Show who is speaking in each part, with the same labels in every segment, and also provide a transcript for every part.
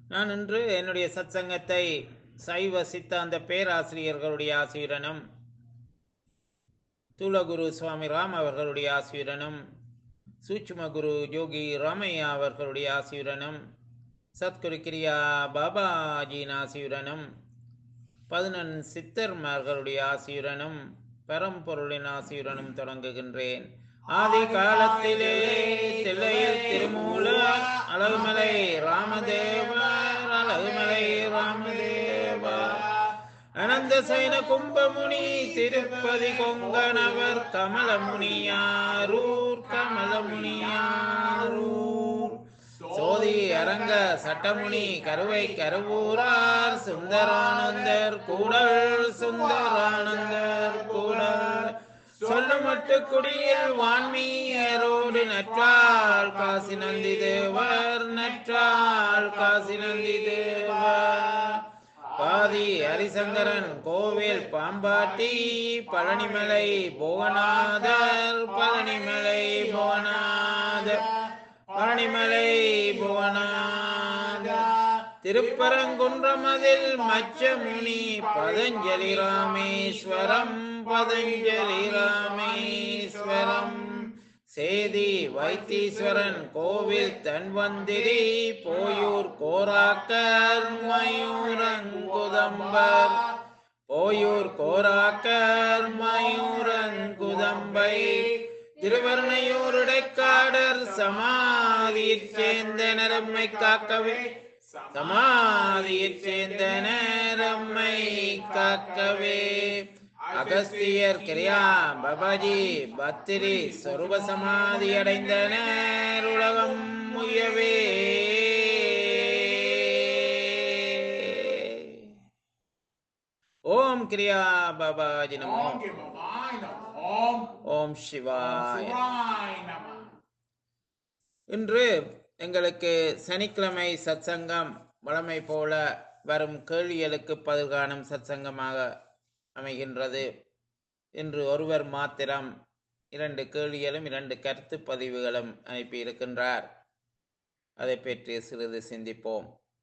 Speaker 1: நான் இன்று என்னுடைய சத்சங்கத்தை சைவ சித்தாந்த பேராசிரியர்களுடைய ஆசிரியனும் தூலகுரு சுவாமி ராம் அவர்களுடைய ஆசிரியனும் சூட்சும குரு யோகி ராமையா அவர்களுடைய ஆசிரியனும் சத்குரு கிரியா பாபாஜியின் ஆசியுடனும் பதினெண் சித்தர்மார்களுடைய ஆசியுடனும் பரம்பொருளின் ஆசியுடனும் தொடங்குகின்றேன் ஆதி காலத்திலே தில்லையில் திருமூல அழகுமலை ராமதேவர் அழகுமலை ராமதேவர் அனந்த சைன கும்பமுனி திருப்பதி கொங்கணவர் கமலமுனியாரூர் கமலமுனியாரூர் சோதி அரங்க சட்டமுனி கருவை கருவூரார் சுந்தரானந்தர் கூடல் சுந்தரானந்தர் கூடல் சொல்லமட்டு குடியில் வான்மீயரோடு நற்றால் காசி நந்தி தேவர் நற்றால் காசி நந்தி தேவர் பாதி ஹரிசங்கரன் கோவில் பாம்பாட்டி பழனிமலை புவனாதர் பழனிமலை புவனாதர் பழனிமலை புவனாதர் திருப்பரங்குன்றமதில் மச்சமுனி பதஞ்சலி ராமேஸ்வரம் பதஞ்சலி ராமேஸ்வரம் சேதி வைத்தீஸ்வரன் கோவில் தன்வந்திரி போயூர் கோராக்கர் மயூரங்குதம்பர் போயூர் கோராக்கர் மயூரங்குதம்பை திருவர்ணையூருடைக்காடர் சமாதியைச் சேர்ந்த நரம்மை காக்கவே சமாதியைச் சேர்ந்த நேரம்மை காக்கவே அகஸ்தியர் கிரியா பபாஜி பத்திரி சொருப சமாதி அடைந்தனர் உலகம் முயவே ஓம் கிரியா பாபாஜி நமோ
Speaker 2: ஓம் கிருபாய் நம ஓம்
Speaker 1: ஓம் சிவாய
Speaker 2: சிவாய் நம
Speaker 1: இன்று எங்களுக்கு சனிக்கிழமை சத்சங்கம் வழமை போல வரும் கேள்விகளுக்கு பதில் காணும் சத்சங்கமாக அமைகின்றது இன்று ஒருவர் மாத்திரம் இரண்டு கேள்விகளும் இரண்டு கருத்து பதிவுகளும் அனுப்பியிருக்கின்றார் அதை பற்றி சிறிது சிந்திப்போம்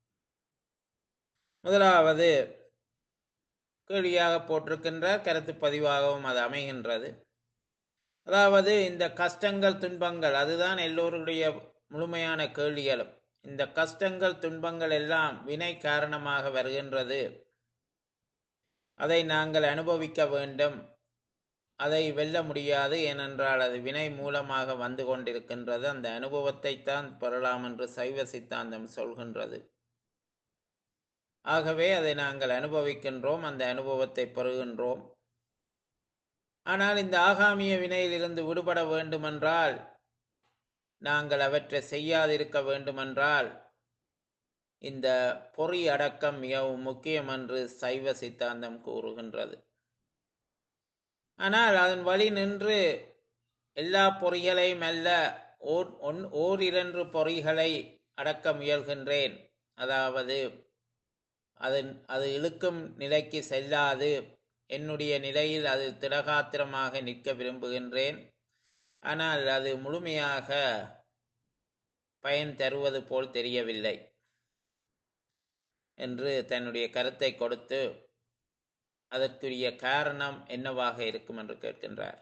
Speaker 1: முதலாவது கேள்வியாக போட்டிருக்கின்றார் கருத்து பதிவாகவும் அது அமைகின்றது அதாவது இந்த கஷ்டங்கள் துன்பங்கள் அதுதான் எல்லோருடைய முழுமையான கேள்விகளும் இந்த கஷ்டங்கள் துன்பங்கள் எல்லாம் வினை காரணமாக வருகின்றது அதை நாங்கள் அனுபவிக்க வேண்டும் அதை வெல்ல முடியாது ஏனென்றால் அது வினை மூலமாக வந்து கொண்டிருக்கின்றது அந்த அனுபவத்தை தான் பெறலாம் என்று சைவ சித்தாந்தம் சொல்கின்றது ஆகவே அதை நாங்கள் அனுபவிக்கின்றோம் அந்த அனுபவத்தை பெறுகின்றோம் ஆனால் இந்த ஆகாமிய வினையிலிருந்து விடுபட வேண்டுமென்றால் நாங்கள் அவற்றை செய்யாதிருக்க வேண்டுமென்றால் இந்த பொறி அடக்கம் மிகவும் முக்கியம் என்று சைவ சித்தாந்தம் கூறுகின்றது ஆனால் அதன் வழி நின்று எல்லா பொறிகளையும் அல்ல ஓர் ஒன் ஓரிரண்டு பொறிகளை அடக்க முயல்கின்றேன் அதாவது அது அது இழுக்கும் நிலைக்கு செல்லாது என்னுடைய நிலையில் அது திடகாத்திரமாக நிற்க விரும்புகின்றேன் ஆனால் அது முழுமையாக பயன் தருவது போல் தெரியவில்லை என்று தன்னுடைய கருத்தை கொடுத்து அதற்குரிய காரணம் என்னவாக இருக்கும் என்று கேட்கின்றார்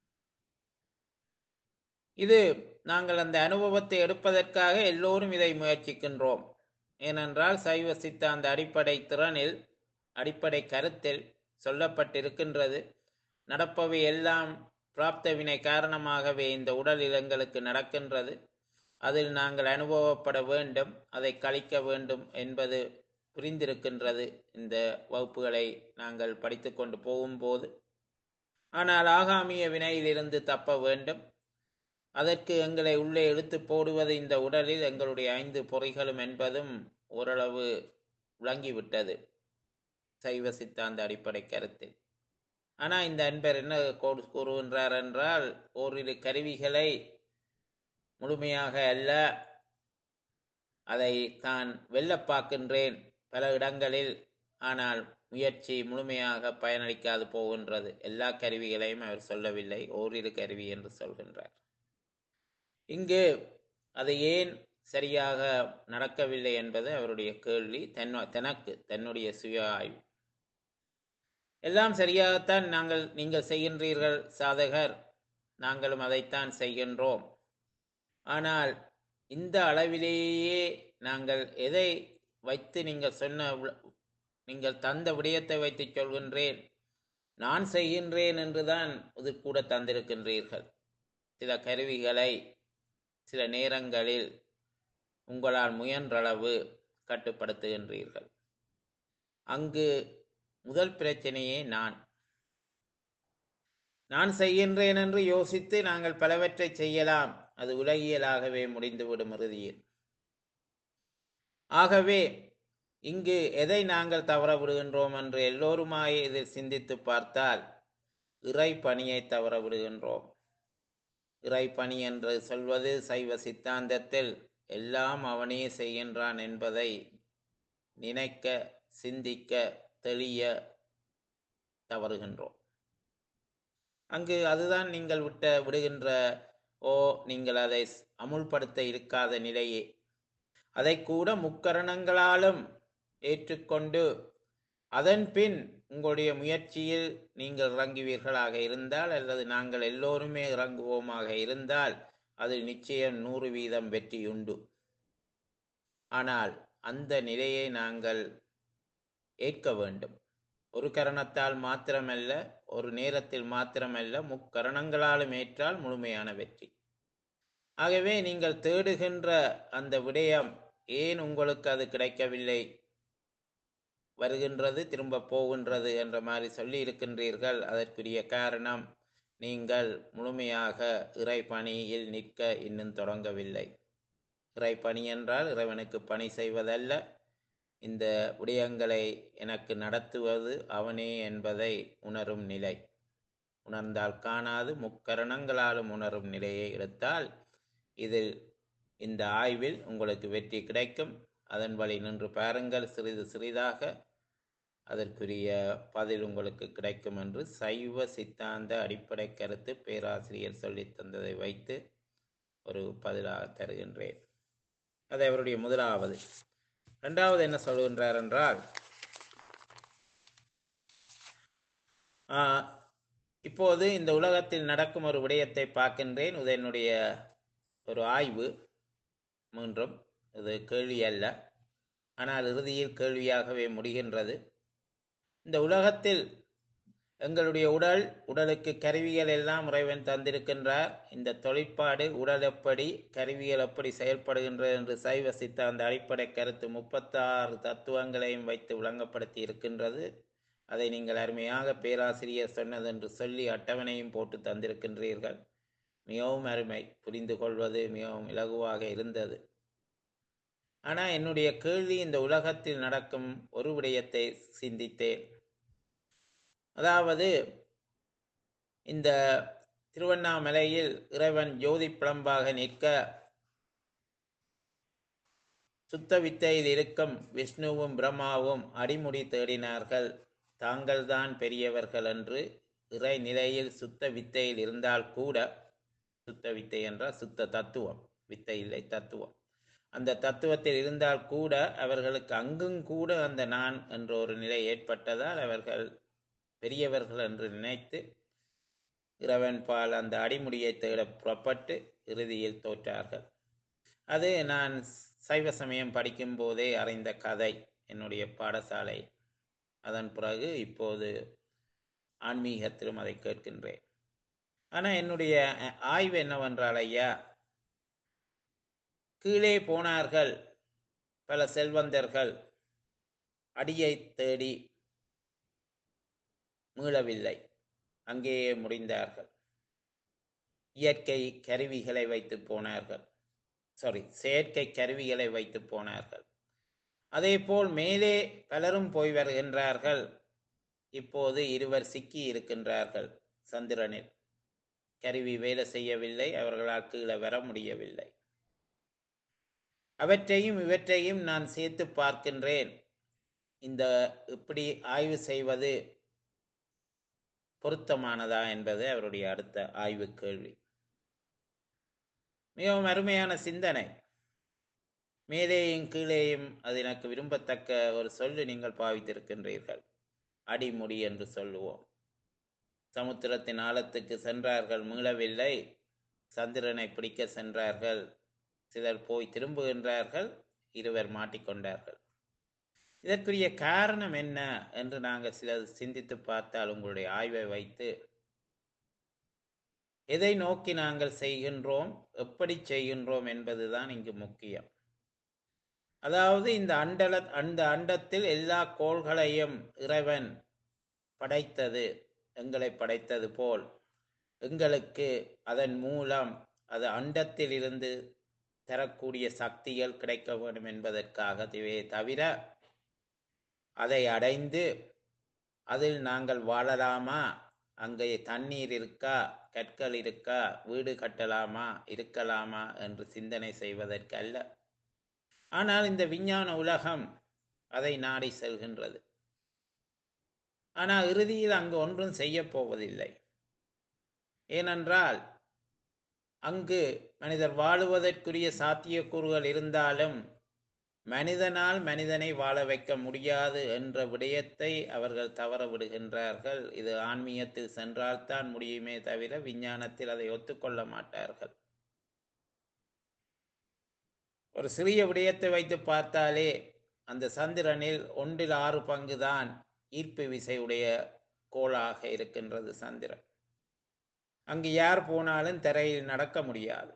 Speaker 1: இது நாங்கள் அந்த அனுபவத்தை எடுப்பதற்காக எல்லோரும் இதை முயற்சிக்கின்றோம் ஏனென்றால் சைவ சித்தாந்த அடிப்படை திறனில் அடிப்படை கருத்தில் சொல்லப்பட்டிருக்கின்றது நடப்பவை எல்லாம் பிராப்த வினை காரணமாகவே இந்த உடல் எங்களுக்கு நடக்கின்றது அதில் நாங்கள் அனுபவப்பட வேண்டும் அதை கழிக்க வேண்டும் என்பது புரிந்திருக்கின்றது இந்த வகுப்புகளை நாங்கள் படித்து கொண்டு போகும்போது ஆனால் ஆகாமிய வினையிலிருந்து தப்ப வேண்டும் அதற்கு எங்களை உள்ளே இழுத்து போடுவது இந்த உடலில் எங்களுடைய ஐந்து பொறிகளும் என்பதும் ஓரளவு விளங்கிவிட்டது சைவ சித்தாந்த அடிப்படை கருத்தில் ஆனால் இந்த அன்பர் என்ன கூறு- கூறுகின்றார் என்றால் ஓரிரு கருவிகளை முழுமையாக அல்ல அதை தான் வெல்லப் பார்க்கின்றேன் பல இடங்களில் ஆனால் முயற்சி முழுமையாக பயனளிக்காது போகின்றது எல்லா கருவிகளையும் அவர் சொல்லவில்லை ஓரிரு கருவி என்று சொல்கின்றார் இங்கு அதை ஏன் சரியாக நடக்கவில்லை என்பது அவருடைய கேள்வி தன் தனக்கு தன்னுடைய சுய ஆய்வு எல்லாம் சரியாகத்தான் நாங்கள் நீங்கள் செய்கின்றீர்கள் சாதகர் நாங்களும் அதைத்தான் செய்கின்றோம் ஆனால் இந்த அளவிலேயே நாங்கள் எதை வைத்து நீங்கள் சொன்ன வி- நீங்கள் தந்த விடயத்தை வைத்து சொல்கின்றேன் நான் செய்கின்றேன் என்றுதான் இது கூட தந்திருக்கின்றீர்கள் சில கருவிகளை சில நேரங்களில் உங்களால் முயன்றளவு கட்டுப்படுத்துகின்றீர்கள் அங்கு முதல் பிரச்சனையே நான் நான் செய்கின்றேன் என்று யோசித்து நாங்கள் பலவற்றை செய்யலாம் அது உலகியலாகவே முடிந்துவிடும் இறுதியில் ஆகவே இங்கு எதை நாங்கள் தவற விடுகின்றோம் என்று எல்லோருமாய் இதில் சிந்தித்து பார்த்தால் இறை பணியை தவற விடுகின்றோம் இறை பணி என்று சொல்வது சைவ சித்தாந்தத்தில் எல்லாம் அவனே செய்கின்றான் என்பதை நினைக்க சிந்திக்க தெளிய தவறுகின்றோம் அங்கு அதுதான் நீங்கள் விட்ட விடுகின்ற ஓ நீங்கள் அதை அமுல்படுத்த இருக்காத நிலையே அதை கூட முக்கரணங்களாலும் ஏற்றுக்கொண்டு அதன் பின் உங்களுடைய முயற்சியில் நீங்கள் இறங்குவீர்களாக இருந்தால் அல்லது நாங்கள் எல்லோருமே இறங்குவோமாக இருந்தால் அதில் நிச்சயம் நூறு வீதம் வெற்றியுண்டு ஆனால் அந்த நிலையை நாங்கள் ஏற்க வேண்டும் ஒரு கரணத்தால் மாத்திரமல்ல ஒரு நேரத்தில் மாத்திரமல்ல முக்கரணங்களாலும் ஏற்றால் முழுமையான வெற்றி ஆகவே நீங்கள் தேடுகின்ற அந்த விடயம் ஏன் உங்களுக்கு அது கிடைக்கவில்லை வருகின்றது திரும்ப போகின்றது என்ற மாதிரி சொல்லி இருக்கின்றீர்கள் அதற்குரிய காரணம் நீங்கள் முழுமையாக இறை பணியில் நிற்க இன்னும் தொடங்கவில்லை இறை பணி என்றால் இறைவனுக்கு பணி செய்வதல்ல இந்த விடயங்களை எனக்கு நடத்துவது அவனே என்பதை உணரும் நிலை உணர்ந்தால் காணாது முக்கரணங்களாலும் உணரும் நிலையை எடுத்தால் இதில் இந்த ஆய்வில் உங்களுக்கு வெற்றி கிடைக்கும் அதன் வழி நின்று பாருங்கள் சிறிது சிறிதாக அதற்குரிய பதில் உங்களுக்கு கிடைக்கும் என்று சைவ சித்தாந்த அடிப்படை கருத்து பேராசிரியர் சொல்லித் தந்ததை வைத்து ஒரு பதிலாக தருகின்றேன் அது அவருடைய முதலாவது இரண்டாவது என்ன சொல்கின்றார் என்றால் ஆஹ், இப்போது இந்த உலகத்தில் நடக்கும் ஒரு விடயத்தை பார்க்கின்றேன் இது என்னுடைய ஒரு ஆய்வு மீண்டும் இது கேள்வி அல்ல ஆனால் இறுதியில் கேள்வியாகவே முடிகின்றது இந்த உலகத்தில் எங்களுடைய உடல் உடலுக்கு கருவிகள் எல்லாம் இறைவன் தந்திருக்கின்றார் இந்த தொழிற்பாடு உடல் எப்படி கருவிகள் எப்படி செயல்படுகின்றது என்று சைவ சித்தாந்த அடிப்படை கருத்து முப்பத்தாறு தத்துவங்களையும் வைத்து விளங்கப்படுத்தி இருக்கின்றது அதை நீங்கள் அருமையாக பேராசிரியர் சொன்னது என்று சொல்லி அட்டவணையும் போட்டு தந்திருக்கின்றீர்கள் மிகவும் அருமை புரிந்து கொள்வது மிகவும் இலகுவாக இருந்தது ஆனால் என்னுடைய கேள்வி இந்த உலகத்தில் நடக்கும் ஒரு விடயத்தை சிந்தித்தேன் அதாவது இந்த திருவண்ணாமலையில் இறைவன் ஜோதி பிளம்பாக நிற்க சுத்த வித்தையில் இருக்கும் விஷ்ணுவும் பிரம்மாவும் அடிமுடி தேடினார்கள் தாங்கள்தான் பெரியவர்கள் என்று இறை நிலையில் சுத்த வித்தையில் இருந்தால் கூட சுத்த வித்தை என்றால் சுத்த தத்துவம் வித்தை இல்லை தத்துவம் அந்த தத்துவத்தில் இருந்தால் கூட அவர்களுக்கு அங்கும் கூட அந்த நான் என்ற ஒரு நிலை ஏற்பட்டதால் அவர்கள் பெரியவர்கள் என்று நினைத்து இறைவன் பால் அந்த அடிமுடியை தேட புறப்பட்டு இறுதியில் தோற்றார்கள் அது நான் சைவ சமயம் படிக்கும் போதே அறிந்த கதை என்னுடைய பாடசாலை அதன் பிறகு இப்போது ஆன்மீகத்திலும் அதை கேட்கின்றேன் ஆனால் என்னுடைய அஹ், ஆய்வு என்னவென்றால் ஐயா கீழே போனார்கள் பல செல்வந்தர்கள் அடியை தேடி மீளவில்லை அங்கேயே முடிந்தார்கள் இயற்கை கருவிகளை வைத்து போனார்கள் சாரி செயற்கை கருவிகளை வைத்து போனார்கள் அதேபோல் மேலே பலரும் போய் வருகின்றார்கள் இப்போது இருவர் சிக்கி இருக்கின்றார்கள் சந்திரனில் கருவி வேலை செய்யவில்லை அவர்களால் கீழே வர முடியவில்லை அவற்றையும் இவற்றையும் நான் சேர்த்து பார்க்கின்றேன் இந்த இப்படி ஆய்வு செய்வது பொருத்தமானதா என்பது அவருடைய அடுத்த ஆய்வு கேள்வி மிகவும் அருமையான சிந்தனை மேலேயும் கீழேயும் அது எனக்கு விரும்பத்தக்க ஒரு சொல்லு நீங்கள் பாவித்திருக்கின்றீர்கள் அடிமுடி என்று சொல்லுவோம் சமுத்திரத்தின் ஆழத்துக்கு சென்றார்கள் மீளவில்லை சந்திரனை பிடிக்க சென்றார்கள் சிலர் போய் திரும்புகின்றார்கள் இருவர் மாட்டிக்கொண்டார்கள் இதற்குரிய காரணம் என்ன என்று நாங்கள் சிலர் சிந்தித்து பார்த்தால் உங்களுடைய ஆய்வை வைத்து எதை நோக்கி நாங்கள் செய்கின்றோம் எப்படி செய்கின்றோம் என்பதுதான் இங்கு முக்கியம் அதாவது இந்த அண்டல அந்த அண்டத்தில் எல்லா கோள்களையும் இறைவன் படைத்தது எங்களை படைத்தது போல் எங்களுக்கு அதன் மூலம் அது அண்டத்தில் இருந்து தரக்கூடிய சக்திகள் கிடைக்க வேண்டும் என்பதற்காகவே தவிர அதை அடைந்து அதில் நாங்கள் வாழலாமா அங்கே தண்ணீர் இருக்கா கற்கள் இருக்கா வீடு கட்டலாமா இருக்கலாமா என்று சிந்தனை செய்வதற்கல்ல ஆனால் இந்த விஞ்ஞான உலகம் அதை நாடி செல்கின்றது ஆனால் இறுதியில் அங்கு ஒன்றும் செய்ய போவதில்லை ஏனென்றால் அங்கு மனிதர் வாழுவதற்குரிய சாத்தியக்கூறுகள் இருந்தாலும் மனிதனால் மனிதனை வாழ வைக்க முடியாது என்ற விடயத்தை அவர்கள் தவற விடுகின்றார்கள் இது ஆன்மீகத்தில் சென்றால்தான் முடியுமே தவிர விஞ்ஞானத்தில் அதை ஒத்துக்கொள்ள மாட்டார்கள் ஒரு சிறிய விடயத்தை வைத்து பார்த்தாலே அந்த சந்திரனில் ஒன்றில் ஆறு பங்கு தான் ஈர்ப்பு விசையுடைய கோளாக இருக்கின்றது சந்திரன் அங்கு யார் போனாலும் தரையில் நடக்க முடியாது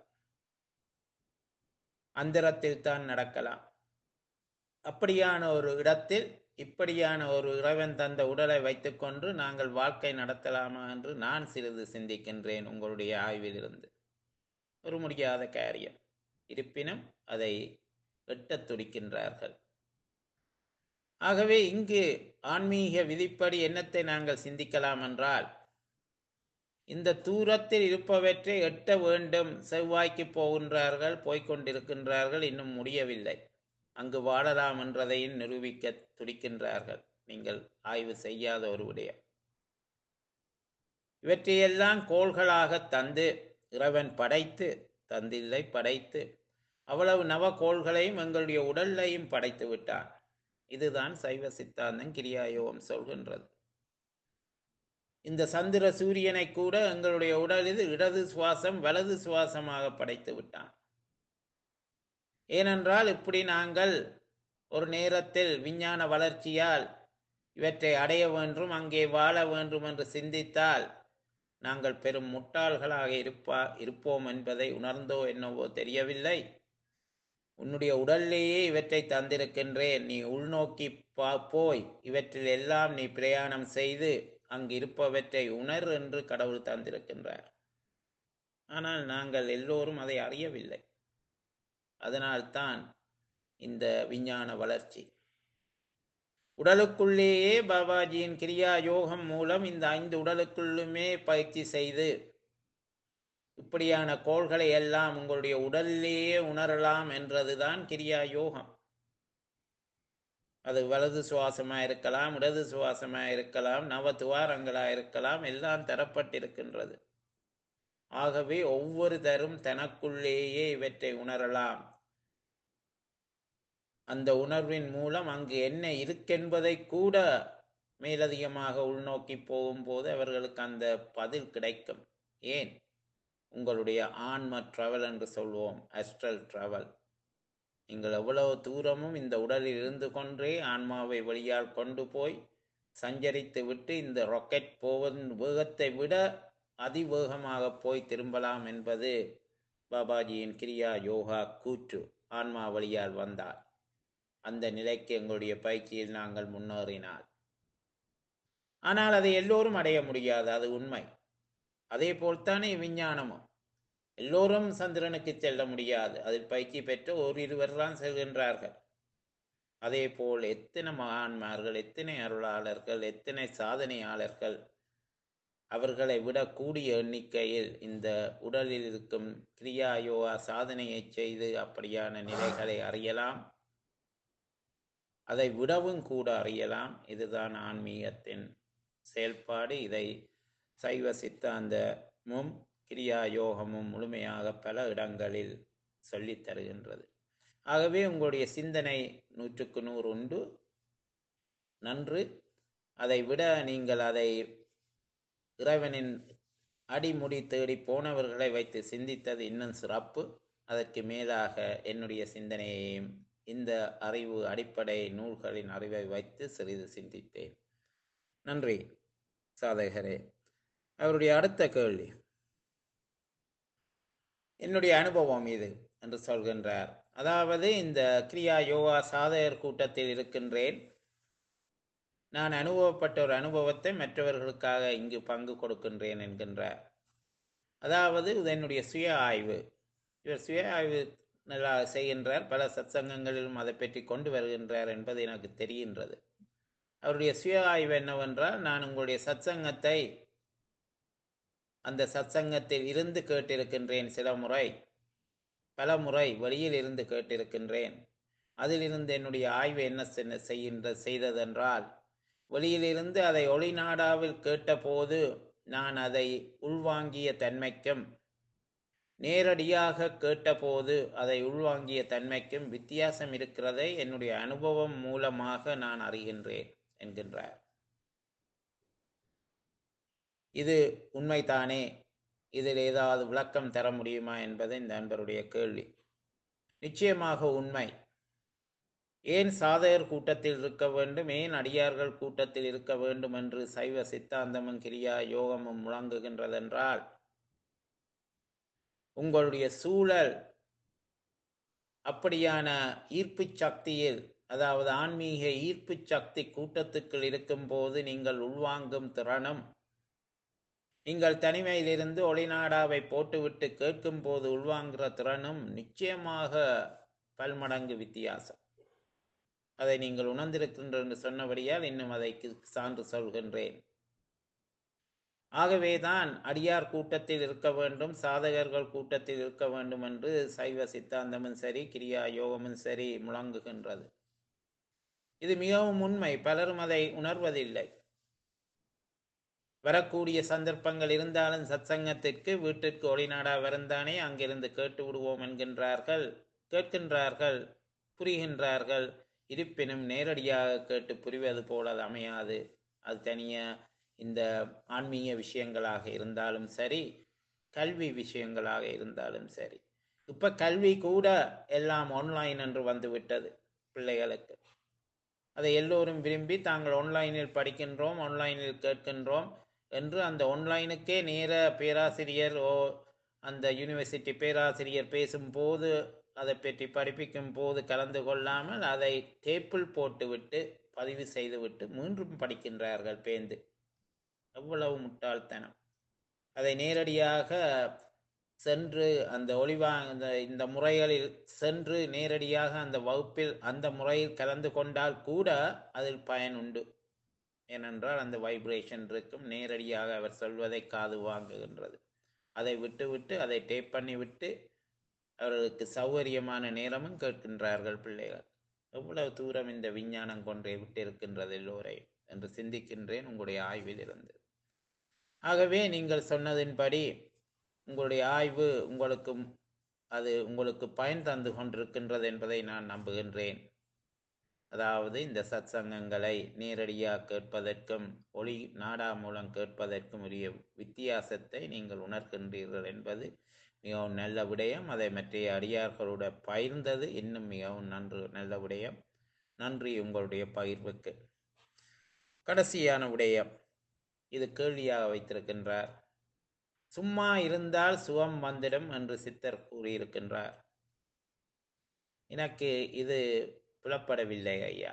Speaker 1: அந்தரத்தில் தான் நடக்கலாம் அப்படியான ஒரு இடத்தில் இப்படியான ஒரு இறைவன் தந்த உடலை வைத்துக்கொண்டு நாங்கள் வாழ்க்கை நடத்தலாமா என்று நான் சிறிது சிந்திக்கின்றேன் உங்களுடைய ஆய்விலிருந்து ஒரு முடியாத காரியம் இருப்பினும் அதை எட்டத் துடிக்கின்றார்கள் ஆகவே இங்கு ஆன்மீக விதிப்படி என்னத்தை நாங்கள் சிந்திக்கலாம் என்றால் இந்த தூரத்தில் இருப்பவற்றை எட்ட வேண்டும் செவ்வாய்க்கு போகின்றார்கள் போய்கொண்டிருக்கின்றார்கள் இன்னும் முடியவில்லை அங்கு வாழலாம் என்றதையும் நிரூபிக்க துடிக்கின்றார்கள் நீங்கள் ஆய்வு செய்யாத ஒரு விடயம் இவற்றையெல்லாம் கோள்களாக தந்து இறைவன் படைத்து தந்தில்லை படைத்து அவ்வளவு நவ கோள்களையும் எங்களுடைய உடல்லையும் படைத்து விட்டான் இதுதான் சைவ சித்தாந்தம் கிரியாயோகம் சொல்கின்றது இந்த சந்திர சூரியனை கூட எங்களுடைய உடலில் இடது சுவாசம் வலது சுவாசமாக படைத்து விட்டான் ஏனென்றால் இப்படி நாங்கள் ஒரு நேரத்தில் விஞ்ஞான வளர்ச்சியால் இவற்றை அடைய வேண்டும் அங்கே வாழ வேண்டும் என்று சிந்தித்தால் நாங்கள் பெரும் முட்டாள்களாக இருப்பா இருப்போம் என்பதை உணர்ந்தோ என்னவோ தெரியவில்லை உன்னுடைய உடல்லேயே இவற்றை தந்திருக்கின்றேன் நீ உள்நோக்கி பா போய் இவற்றில் எல்லாம் நீ பிரயாணம் செய்து அங்கு இருப்பவற்றை உணர் என்று கடவுள் தந்திருக்கின்றார் ஆனால் நாங்கள் எல்லோரும் அதை அறியவில்லை அதனால்தான் இந்த விஞ்ஞான வளர்ச்சி உடலுக்குள்ளேயே பாபாஜியின் கிரியா யோகம் மூலம் இந்த ஐந்து உடலுக்குள்ளுமே பயிற்சி செய்து இப்படியான கோள்களை எல்லாம் உங்களுடைய உடலிலேயே உணரலாம் என்றதுதான் கிரியா யோகம் அது வலது சுவாசமா இருக்கலாம் இடது சுவாசமா இருக்கலாம் நவ துவாரங்களா இருக்கலாம் எல்லாம் தரப்பட்டிருக்கின்றது ஆகவே ஒவ்வொரு தரும் தனக்குள்ளேயே இவற்றை உணரலாம் அந்த உணர்வின் மூலம் அங்கு என்ன இருக்கென்பதை கூட மேலதிகமாக உள்நோக்கி போகும்போது அவர்களுக்கு அந்த பதில் கிடைக்கும் ஏன் உங்களுடைய ஆன்ம ட்ராவல் என்று சொல்வோம் அஸ்ட்ரல் ட்ராவல் நீங்கள் எவ்வளவு தூரமும் இந்த உடலில் இருந்து கொண்டே ஆன்மாவை வழியால் கொண்டு போய் சஞ்சரித்து விட்டு இந்த ராக்கெட் போவதன் வேகத்தை விட அதிவேகமாக போய் திரும்பலாம் என்பது பாபாஜியின் கிரியா யோகா கூற்று ஆன்மா வழியால் வந்தார் அந்த நிலைக்கு எங்களுடைய பயிற்சியில் நாங்கள் முன்னேறினால் ஆனால் அதை எல்லோரும் அடைய முடியாது அது உண்மை அதே போல்தானே விஞ்ஞானமும் எல்லோரும் சந்திரனுக்கு செல்ல முடியாது அதில் பயிற்சி பெற்று ஒரு இருவர் தான் செல்கின்றார்கள் அதே போல் எத்தனை மகான்மார்கள் எத்தனை அருளாளர்கள் எத்தனை சாதனையாளர்கள் அவர்களை விட கூடிய எண்ணிக்கையில் இந்த உடலில் இருக்கும் கிரியா யோகா சாதனையை செய்து அப்படியான நிலைகளை அறியலாம் அதை விடவும் கூட அறியலாம் இதுதான் ஆன்மீகத்தின் செயல்பாடு இதை சைவ சித்தாந்தமும் கிரியா யோகமும் முழுமையாக பல இடங்களில் சொல்லித் தருகின்றது ஆகவே உங்களுடைய சிந்தனை நூற்றுக்கு நூறு உண்டு நன்று அதை விட நீங்கள் அதை இறைவனின் அடிமுடி தேடி போனவர்களை வைத்து சிந்தித்தது இன்னும் சிறப்பு அதற்கு மேலாக என்னுடைய சிந்தனையையும் இந்த அறிவு அடிப்படை நூல்களின் அறிவை வைத்து சிறிது சிந்தித்தேன் நன்றி சாதகரே அவருடைய அடுத்த கேள்வி என்னுடைய அனுபவம் இது என்று சொல்கின்றார் அதாவது இந்த கிரியா யோகா சாதகர் கூட்டத்தில் இருக்கின்றேன் நான் அனுபவப்பட்ட ஒரு அனுபவத்தை மற்றவர்களுக்காக இங்கு பங்கு கொடுக்கின்றேன் என்கின்றார் அதாவது இது என்னுடைய சுய ஆய்வு இவர் சுய ஆய்வு நல்லா செய்கின்றார் பல சத்சங்கங்களிலும் அதை பற்றி கொண்டு வருகின்றார் என்பது எனக்கு தெரிகின்றது அவருடைய சுய ஆய்வு என்னவென்றால் நான் உங்களுடைய சத்சங்கத்தை அந்த சத்சங்கத்தில் இருந்து கேட்டிருக்கின்றேன் சில முறை பல முறை வெளியில் இருந்து கேட்டிருக்கின்றேன் அதிலிருந்து என்னுடைய ஆய்வு என்ன சென்ன- செய்கின்ற செய்ததென்றால் வெளியிலிருந்து அதை ஒளிநாடாவில் கேட்டபோது நான் அதை உள்வாங்கிய தன்மைக்கும் நேரடியாக கேட்டபோது அதை உள்வாங்கிய தன்மைக்கும் வித்தியாசம் இருக்கிறதை என்னுடைய அனுபவம் மூலமாக நான் அறிகின்றேன் என்கின்றார் இது உண்மைதானே இதில் ஏதாவது விளக்கம் தர முடியுமா என்பது இந்த நண்பருடைய கேள்வி நிச்சயமாக உண்மை ஏன் சாதகர் கூட்டத்தில் இருக்க வேண்டும் ஏன் அடியார்கள் கூட்டத்தில் இருக்க வேண்டும் என்று சைவ சித்தாந்தமும் கிரியா யோகமும் முழங்குகின்றதென்றால் உங்களுடைய சூழல் அப்படியான ஈர்ப்பு சக்தியில் அதாவது ஆன்மீக ஈர்ப்பு சக்தி கூட்டத்துக்குள் இருக்கும்போது நீங்கள் உள்வாங்கும் திறனும் நீங்கள் தனிமையிலிருந்து ஒளிநாடாவை போட்டுவிட்டு கேட்கும் போது உள்வாங்குகிற திறனும் நிச்சயமாக பல்மடங்கு வித்தியாசம் அதை நீங்கள் உணர்ந்திருக்கின்ற என்று சொன்னபடியால் இன்னும் அதை சான்று சொல்கின்றேன் ஆகவேதான் அடியார் கூட்டத்தில் இருக்க வேண்டும் சாதகர்கள் கூட்டத்தில் இருக்க வேண்டும் என்று சைவ சித்தாந்தமும் சரி கிரியா யோகமும் சரி முழங்குகின்றது இது மிகவும் உண்மை பலரும் அதை உணர்வதில்லை வரக்கூடிய சந்தர்ப்பங்கள் இருந்தாலும் சத்சங்கத்திற்கு வீட்டிற்கு ஒளிநாடா வருந்தானே அங்கிருந்து கேட்டு விடுவோம் என்கின்றார்கள் கேட்கின்றார்கள் புரிகின்றார்கள் இருப்பினும் நேரடியாக கேட்டு புரிவது போல அது அமையாது அது தனியா இந்த ஆன்மீக விஷயங்களாக இருந்தாலும் சரி கல்வி விஷயங்களாக இருந்தாலும் சரி இப்ப கல்வி கூட எல்லாம் ஆன்லைன் என்று வந்து விட்டது பிள்ளைகளுக்கு அதை எல்லோரும் விரும்பி தாங்கள் ஆன்லைனில் படிக்கின்றோம் ஆன்லைனில் கேட்கின்றோம் என்று அந்த ஆன்லைனுக்கே நேர பேராசிரியர் ஓ அந்த யூனிவர்சிட்டி பேராசிரியர் பேசும்போது அதை பற்றி படிப்பிக்கும் போது கலந்து கொள்ளாமல் அதை டேப்பிள் போட்டுவிட்டு பதிவு செய்துவிட்டு மீண்டும் படிக்கின்றார்கள் பேந்து எவ்வளவு முட்டாள்தனம் அதை நேரடியாக சென்று அந்த ஒளிவா அந்த இந்த முறைகளில் சென்று நேரடியாக அந்த வகுப்பில் அந்த முறையில் கலந்து கொண்டால் கூட அதில் பயன் உண்டு ஏனென்றால் அந்த வைப்ரேஷன் இருக்கும் நேரடியாக அவர் சொல்வதை காது வாங்குகின்றது அதை விட்டுவிட்டு அதை டேப் பண்ணி விட்டு அவர்களுக்கு சௌகரியமான நேரமும் கேட்கின்றார்கள் பிள்ளைகள் எவ்வளவு தூரம் இந்த விஞ்ஞானம் கொண்டே விட்டிருக்கின்றது எல்லோரையும் என்று சிந்திக்கின்றேன் உங்களுடைய ஆய்வில் இருந்து ஆகவே நீங்கள் சொன்னதின்படி உங்களுடைய ஆய்வு உங்களுக்கு அது உங்களுக்கு பயன் தந்து கொண்டிருக்கின்றது என்பதை நான் நம்புகின்றேன் அதாவது இந்த சத்சங்கங்களை நேரடியாக கேட்பதற்கும் ஒளி நாடா மூலம் கேட்பதற்கும் உரிய வித்தியாசத்தை நீங்கள் உணர்கின்றீர்கள் என்பது மிகவும் நல்ல விடயம் அதை மற்ற அடியார்களோட பகிர்ந்தது இன்னும் மிகவும் நன்று நல்ல விடயம் நன்றி உங்களுடைய பகிர்வுக்கு கடைசியான விடயம் இது கேள்வியாக வைத்திருக்கின்றார் சும்மா இருந்தால் சுகம் வந்துடும் என்று சித்தர் கூறியிருக்கின்றார் எனக்கு இது புலப்படவில்லை ஐயா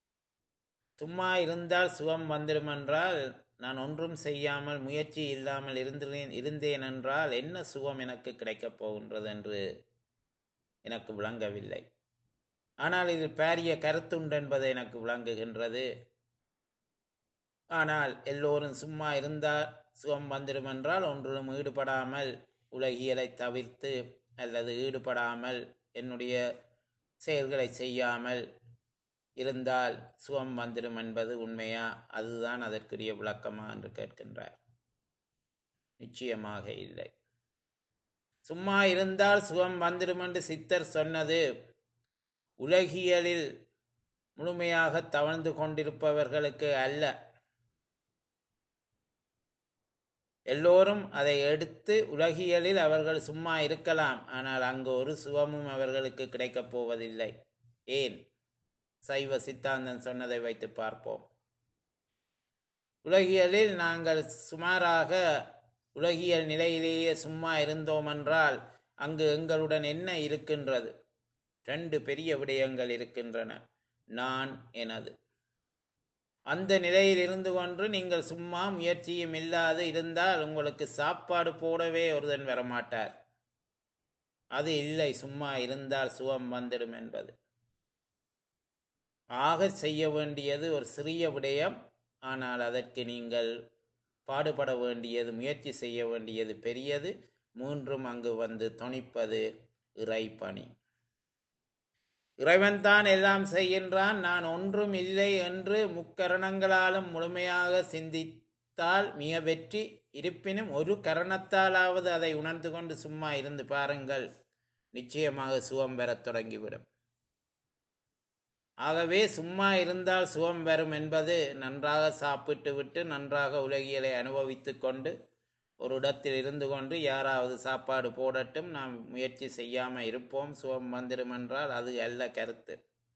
Speaker 1: சும்மா இருந்தால் சுகம் வந்துடும் என்றால் நான் ஒன்றும் செய்யாமல் முயற்சி இல்லாமல் இருந்தேன் இருந்தேன் என்றால் என்ன சுகம் எனக்கு கிடைக்கப் போகின்றது என்று எனக்கு விளங்கவில்லை ஆனால் இதில் பாரிய கருத்துண்டு என்பது எனக்கு விளங்குகின்றது ஆனால் எல்லோரும் சும்மா இருந்தால் சுகம் வந்துடும் என்றால் ஒன்றிலும் ஈடுபடாமல் உலகியலை தவிர்த்து அல்லது ஈடுபடாமல் என்னுடைய செயல்களை செய்யாமல் இருந்தால் சுகம் வந்துடும் என்பது உண்மையா அதுதான் அதற்குரிய விளக்கமா என்று கேட்கின்றார் நிச்சயமாக இல்லை சும்மா இருந்தால் சுகம் வந்துடும் என்று சித்தர் சொன்னது உலகியலில் முழுமையாக தவழ்ந்து கொண்டிருப்பவர்களுக்கு அல்ல எல்லோரும் அதை எடுத்து உலகியலில் அவர்கள் சும்மா இருக்கலாம் ஆனால் அங்கு ஒரு சுகமும் அவர்களுக்கு கிடைக்கப் போவதில்லை ஏன் சைவ சித்தாந்தன் சொன்னதை வைத்து பார்ப்போம் உலகியலில் நாங்கள் சுமாராக உலகியல் நிலையிலேயே சும்மா இருந்தோம் என்றால் அங்கு எங்களுடன் என்ன இருக்கின்றது ரெண்டு பெரிய விடயங்கள் இருக்கின்றன நான் எனது அந்த நிலையில் இருந்து கொண்டு நீங்கள் சும்மா முயற்சியும் இல்லாது இருந்தால் உங்களுக்கு சாப்பாடு போடவே ஒருதன் வரமாட்டார் அது இல்லை சும்மா இருந்தால் சுகம் வந்துடும் என்பது ஆக செய்ய வேண்டியது ஒரு சிறிய விடயம் ஆனால் அதற்கு நீங்கள் பாடுபட வேண்டியது முயற்சி செய்ய வேண்டியது பெரியது மூன்றும் அங்கு வந்து துணிப்பது இறைப்பணி இறைவன்தான் எல்லாம் செய்கின்றான் நான் ஒன்றும் இல்லை என்று முக்கரணங்களாலும் முழுமையாக சிந்தித்தால் மிக வெற்றி இருப்பினும் ஒரு கரணத்தாலாவது அதை உணர்ந்து கொண்டு சும்மா இருந்து பாருங்கள் நிச்சயமாக சுகம் பெறத் தொடங்கிவிடும் ஆகவே சும்மா இருந்தால் சுகம் வரும் என்பது நன்றாக சாப்பிட்டு விட்டு நன்றாக உலகியலை அனுபவித்துக் கொண்டு ஒரு இடத்தில் இருந்து கொண்டு யாராவது சாப்பாடு போடட்டும் நாம் முயற்சி செய்யாம இருப்போம் சுகம் வந்துடும் என்றால் அது அல்ல கருத்து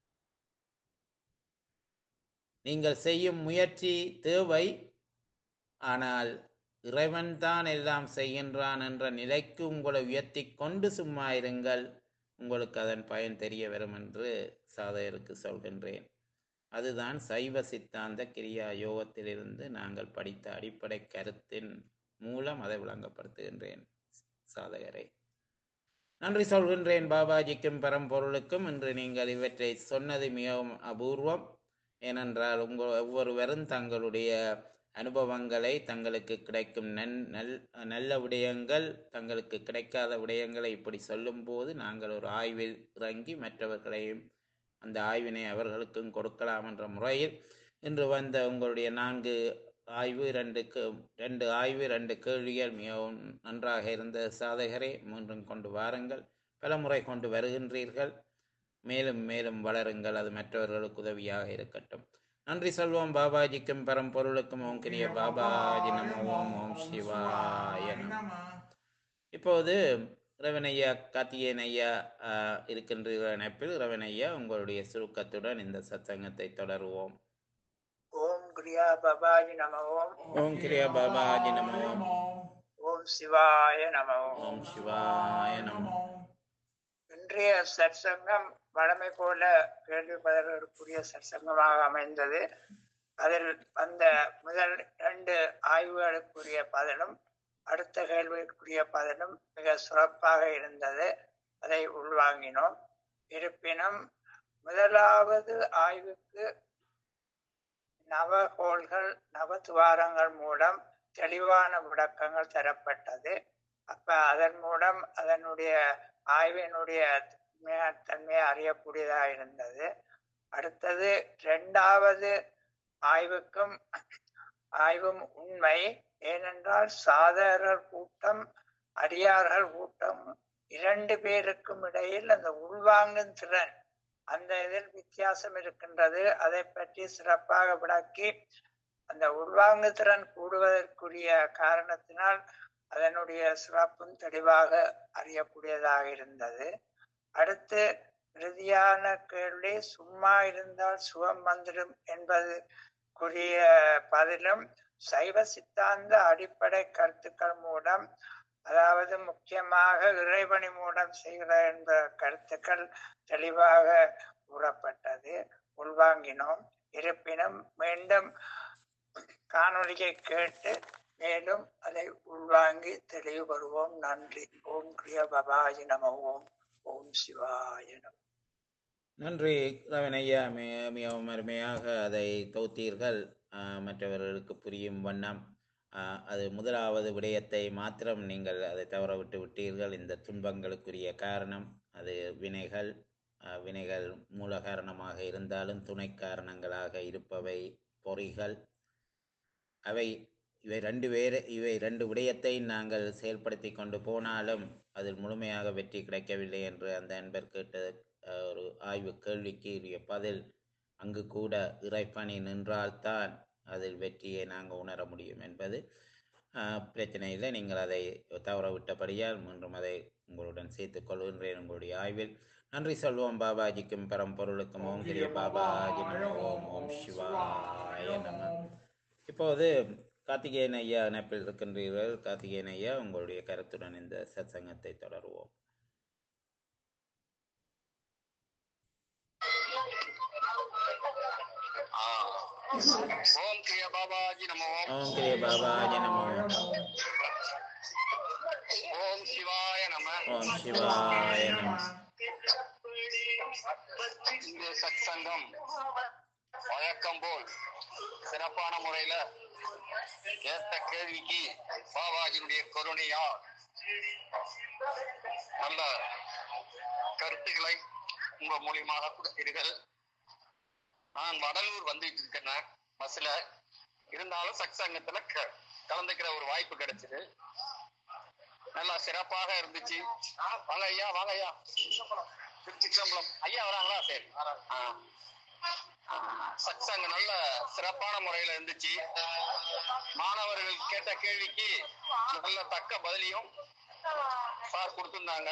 Speaker 1: நீங்கள் செய்யும் முயற்சி தேவை ஆனால் இறைவன் தான் எல்லாம் செய்கின்றான் என்ற நிலைக்கு உங்களை உயர்த்தி கொண்டு சும்மா இருங்கள் உங்களுக்கு அதன் பயன் தெரிய வரும் என்று சாதகருக்கு சொல்கின்றேன் அதுதான் சைவ சித்தாந்த கிரியா யோகத்திலிருந்து நாங்கள் படித்த அடிப்படை கருத்தின் மூலம் அதை விளங்கப்படுத்துகின்றேன் சாதகரை நன்றி சொல்கின்றேன் பாபாஜிக்கும் பரம்பொருளுக்கும் இன்று நீங்கள் இவற்றை சொன்னது மிகவும் அபூர்வம் ஏனென்றால் உங்கள் ஒவ்வொருவரும் தங்களுடைய அனுபவங்களை தங்களுக்கு கிடைக்கும் நன் நல் நல்ல விடயங்கள் தங்களுக்கு கிடைக்காத விடயங்களை இப்படி சொல்லும்போது நாங்கள் ஒரு ஆய்வில் இறங்கி மற்றவர்களையும் அந்த ஆய்வினை அவர்களுக்கும் கொடுக்கலாம் என்ற முறையில் இன்று வந்த உங்களுடைய நான்கு ஆய்வு ரெண்டு ரெண்டு ஆய்வு ரெண்டு கேள்விகள் மிகவும் நன்றாக இருந்த சாதகரை மூன்றும் கொண்டு வாருங்கள் பல முறை கொண்டு வருகின்றீர்கள் மேலும் மேலும் வளருங்கள் அது மற்றவர்களுக்கு உதவியாக இருக்கட்டும் நன்றி சொல்வோம் பாபாஜிக்கும் பரம்பொருளுக்கும் ஓம் கிரிய பாபாஜி நம ஓம் ஓம் சிவாய நம இப்போது ரவணையா கார்த்திகேயன் ஐயா இருக்கின்ற இணைப்பில் ரவணையா உங்களுடைய சுருக்கத்துடன் இந்த சத்சங்கத்தை தொடருவோம்
Speaker 3: ஓம் கிரியா பாபாஜி நம ஓம்
Speaker 1: ஓம் கிரியா பாபாஜி நம ஓம்
Speaker 3: ஓம் சிவாய நம
Speaker 1: ஓம் சிவாய நம
Speaker 3: இன்றைய சற்சங்கம் வழமை போல கேள்வி பதில்களுக்குரிய சற்சங்கமாக அமைந்தது அதில் அந்த முதல் இரண்டு ஆய்வுகளுக்குரிய பதிலும் அடுத்த கேள்விக்குரிய பதிலும் மிக சிறப்பாக இருந்தது அதை உள்வாங்கினோம் இருப்பினும் முதலாவது ஆய்வுக்கு நவகோள்கள் நவதுவாரங்கள் மூலம் தெளிவான விளக்கங்கள் தரப்பட்டது அப்ப அதன் மூலம் அதனுடைய ஆய்வினுடைய தன்மையை அறியக்கூடியதாக இருந்தது அடுத்தது இரண்டாவது ஆய்வுக்கும் ஆய்வும் உண்மை ஏனென்றால் சாதாரண கூட்டம் அடியார்கள் கூட்டம் இரண்டு பேருக்கும் இடையில் அந்த உள்வாங்கும் திறன் அந்த இதில் வித்தியாசம் இருக்கின்றது அதை பற்றி சிறப்பாக விளக்கி அந்த உள்வாங்கு திறன் கூடுவதற்குரிய காரணத்தினால் அதனுடைய சிறப்பும் தெளிவாக அறியக்கூடியதாக இருந்தது அடுத்து இறுதியான கேள்வி சும்மா இருந்தால் சுகம் வந்துடும் என்பதுக்குரிய பதிலும் சைவ சித்தாந்த அடிப்படை கருத்துக்கள் மூலம் அதாவது முக்கியமாக இறைவனி மூலம் செய்கிற என்ற கருத்துக்கள் தெளிவாக கூறப்பட்டது உள்வாங்கினோம் இருப்பினும் மீண்டும் காணொலியை கேட்டு மேலும் அதை உள்வாங்கி தெளிவுபடுவோம் நன்றி ஓம் கிரிய பபாஜி நம ஓம் ஓம் சிவாய நம
Speaker 1: நன்றி ரவணையா மிகவும் அருமையாக அதை தொகுத்தீர்கள் மற்றவர்களுக்கு புரியும் வண்ணம் அது முதலாவது விடயத்தை மாத்திரம் நீங்கள் அதை தவற விட்டு விட்டீர்கள் இந்த துன்பங்களுக்குரிய காரணம் அது வினைகள் வினைகள் மூல காரணமாக இருந்தாலும் துணை காரணங்களாக இருப்பவை பொறிகள் அவை இவை ரெண்டு வேறு இவை ரெண்டு விடயத்தை நாங்கள் செயல்படுத்தி கொண்டு போனாலும் அதில் முழுமையாக வெற்றி கிடைக்கவில்லை என்று அந்த அன்பர் கேட்ட அஹ், ஒரு ஆய்வு கேள்விக்கு உரிய பதில் அங்கு கூட இறைப்பணி நின்றால்தான் அதில் வெற்றியை நாங்கள் உணர முடியும் என்பது அஹ், பிரச்சனை இல்லை நீங்கள் அதை தவற விட்டபடியால் மீண்டும் அதை உங்களுடன் சேர்த்துக் கொள்கின்றேன் உங்களுடைய ஆய்வில் நன்றி சொல்வோம் பாபாஜிக்கும் பரம்பொருளுக்கும் ஓம் கிரிய பாபாஜி நம ஓம் ஓம் சிவாய நம இப்போது கார்த்திகேயன் ஐயா இணைப்பில் இருக்கின்றீர்கள் கார்த்திகேயன் ஐயா உங்களுடைய கருத்துடன் இந்த சத்சங்கத்தை தொடருவோம்
Speaker 4: ஓம் கிரிய பாபாஜி நம ஓம்
Speaker 1: ஓம் கிரிய பாபாஜி நம
Speaker 4: ஓம் சிவாய நம
Speaker 1: ஓம் சிவாய நம
Speaker 4: இந்த சத்சங்கம் வழக்கம் போல் சிறப்பான முறையில கேட்ட கேள்விக்கு பாபாஜியுடைய கருணையா நல்ல கருத்துக்களை உங்க மூலியமாக கொடுத்தீர்கள் நான் வடலூர் வந்துட்டு இருக்கேன் பஸ்ல இருந்தாலும் சத்சங்கத்துல க- கலந்துக்கிற ஒரு வாய்ப்பு கிடைச்சது நல்லா சிறப்பாக இருந்துச்சு வாங்க ஐயா வாங்க ஐயா திருச்சிற்றம்பலம் ஐயா வராங்களா சரி ஆ. ஆ, சத்சங்கம் நல்ல சிறப்பான முறையில இருந்துச்சு மாணவர்கள் கேட்ட கேள்விக்கு நல்ல தக்க பதிலையும் சார் கொடுத்திருந்தாங்க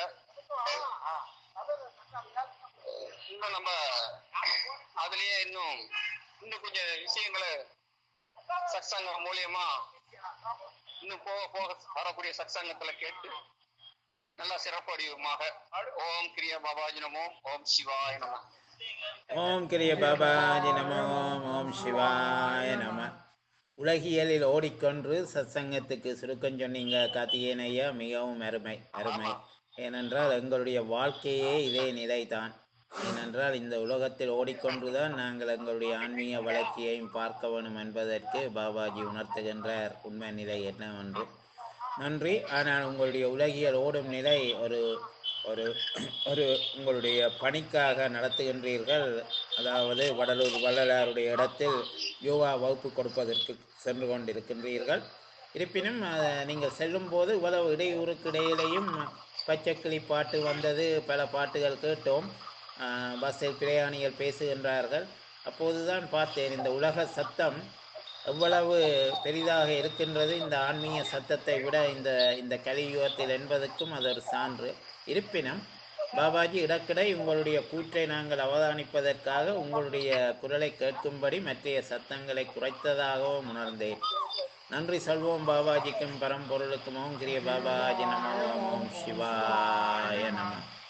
Speaker 4: இன்னும் நம்ம அதுலயே இன்னும் இன்னும் கொஞ்சம் விஷயங்களை சத்சங்கம் மூலியமா இன்னும் போக போக வரக்கூடிய சத்சங்கத்துல கேட்டு நல்லா சிறப்படிவுமாக ஓம் கிரியா பாபாஜி நமோ ஓம் சிவாய நமோ
Speaker 1: ஓம் கிரிய பாபாஜி நம ஓம் ஓம் சிவாய நம உலகியலில் ஓடிக்கொண்டு சத்சங்கத்துக்கு சுருக்கம் சொன்னீங்க கார்த்திகேயன் ஐயா மிகவும் அருமை அருமை ஏனென்றால் எங்களுடைய வாழ்க்கையே இதே நிலைதான் ஏனென்றால் இந்த உலகத்தில் ஓடிக்கொண்டுதான் நாங்கள் எங்களுடைய ஆன்மீக வளர்ச்சியையும் பார்க்க வேண்டும் என்பதற்கு பாபாஜி உணர்த்துகின்றார் உண்மை நிலை என்னவென்று நன்றி ஆனால் உங்களுடைய உலகியல் ஓடும் நிலை ஒரு ஒரு ஒரு உங்களுடைய பணிக்காக நடத்துகின்றீர்கள் அதாவது வடலூர் வள்ளலாருடைய இடத்தில் யோகா வகுப்பு கொடுப்பதற்கு சென்று கொண்டிருக்கின்றீர்கள் இருப்பினும் அஹ், நீங்கள் செல்லும்போது இவ்வளவு இடையூறுக்கு இடையிலையும் பச்சைக்கிளி பாட்டு வந்தது பல பாட்டுகள் கேட்டோம் அஹ், பஸ்ஸில் பிரயாணிகள் பேசுகின்றார்கள் அப்போதுதான் பார்த்தேன் இந்த உலக சத்தம் எவ்வளவு பெரிதாக இருக்கின்றது இந்த ஆன்மீக சத்தத்தை விட இந்த இந்த கலியுகத்தில் என்பதற்கும் அது ஒரு சான்று இருப்பினும் பாபாஜி இடக்கிடை உங்களுடைய கூற்றை நாங்கள் அவதானிப்பதற்காக உங்களுடைய குரலை கேட்கும்படி மற்றைய சத்தங்களை குறைத்ததாகவும் உணர்ந்தேன் நன்றி சொல்வோம் பாபாஜிக்கும் பரம்பொருளுக்கும் ஓம் கிரிய பாபாஜி நம ஓம் ஓம் சிவாய நம